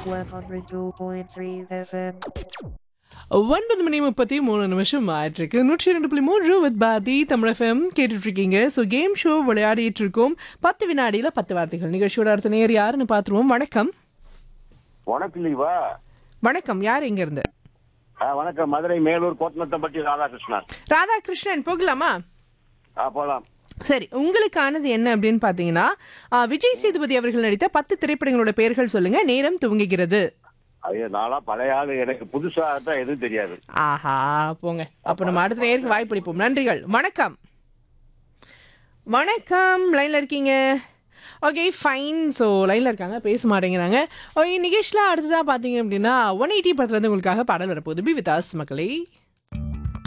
102.3 FM. ஒன்பது மணி முப்பத்தி மூணு நிமிஷம் ஆயிட்டிருக்கு நூற்றி ரெண்டு புள்ளி மூன்று வித் பாரதி தமிழ் எஃப்எம் கேட்டுட்டு இருக்கீங்க ஸோ கேம் ஷோ விளையாடிட்டு இருக்கோம் பத்து வினாடியில பத்து வார்த்தைகள் நிகழ்ச்சியோட அடுத்த நேர் யாருன்னு பார்த்துருவோம் வணக்கம் வணக்கம் லீவா வணக்கம் யார் எங்க இருந்து ஆ, வணக்கம் மதுரை மேலூர் கோட்டநத்தம்பட்டி ராதாகிருஷ்ணன் ராதாகிருஷ்ணன் போகலாமா ஆ போலாம் சரி உங்களுக்கானது என்ன அப்படின்னு பார்த்தீங்கன்னா ஆ, விஜய் சேதுபதி அவர்கள் நடித்த பத்து திரைப்படங்களோட பெயர்கள் சொல்லுங்க நேரம் துவங்குகிறது ஐயோ நாளா பழைய ஆளு எனக்கு புதுசா தான் எதுவும் தெரியாது ஆஹா போங்க அப்போ நம்ம அடுத்த நேருக்கு வாய்ப்பளிப்போம் நன்றிகள் வணக்கம் வணக்கம் லைனில் இருக்கீங்க ஓகே ஃபைன் ஸோ லைனில் இருக்காங்க பேச மாட்டேங்கிறாங்க ஓகே நிகேஷ்லாம் அடுத்ததாக பார்த்தீங்க அப்படின்னா ஒன் எயிட்டி பத்துலேருந்து உங்களுக்காக பாடல் வரப்போகுது பி வித் அஸ் மக்களே